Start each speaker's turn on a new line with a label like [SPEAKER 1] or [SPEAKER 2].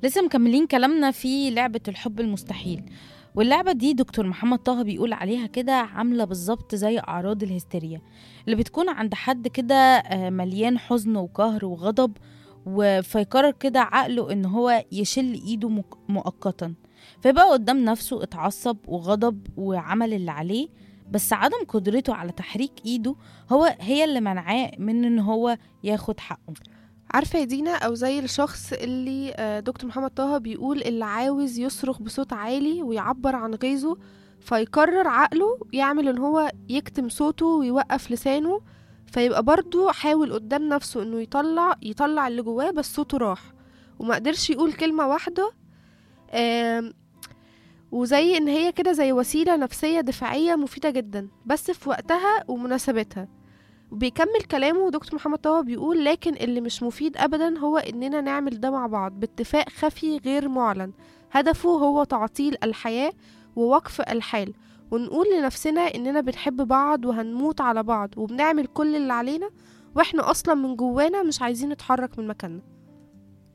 [SPEAKER 1] لسه مكملين كلامنا في لعبة الحب المستحيل واللعبة دي دكتور محمد طه بيقول عليها كده عاملة بالظبط زي أعراض الهستيريا اللي بتكون عند حد كده آه، مليان حزن وقهر وغضب و- فيقرر كده عقله إن هو يشل إيده مك- مؤقتا فيبقى قدام نفسه اتعصب وغضب وعمل اللي عليه بس عدم قدرته على تحريك إيده هو هي اللي منعاه من إن هو ياخد حقه
[SPEAKER 2] عارفة يا دينا أو زي الشخص اللي آه، دكتور محمد طه بيقول اللي عاوز يصرخ بصوت عالي ويعبر عن غيظه فيقرر عقله يعمل ان هو يكتم صوته ويوقف لسانه فيبقى برضو حاول قدام نفسه انه يطلع يطلع اللي جواه بس صوته راح وما قدرش يقول كلمة واحدة آم، وزي ان هي كده زي وسيلة نفسية دفاعية مفيدة جدا بس في وقتها ومناسبتها وبيكمل كلامه دكتور محمد طه بيقول لكن اللي مش مفيد ابدا هو اننا نعمل ده مع بعض باتفاق خفي غير معلن هدفه هو تعطيل الحياة ووقف الحال ونقول لنفسنا اننا بنحب بعض وهنموت على بعض وبنعمل كل اللي علينا واحنا اصلا من جوانا مش عايزين نتحرك من مكاننا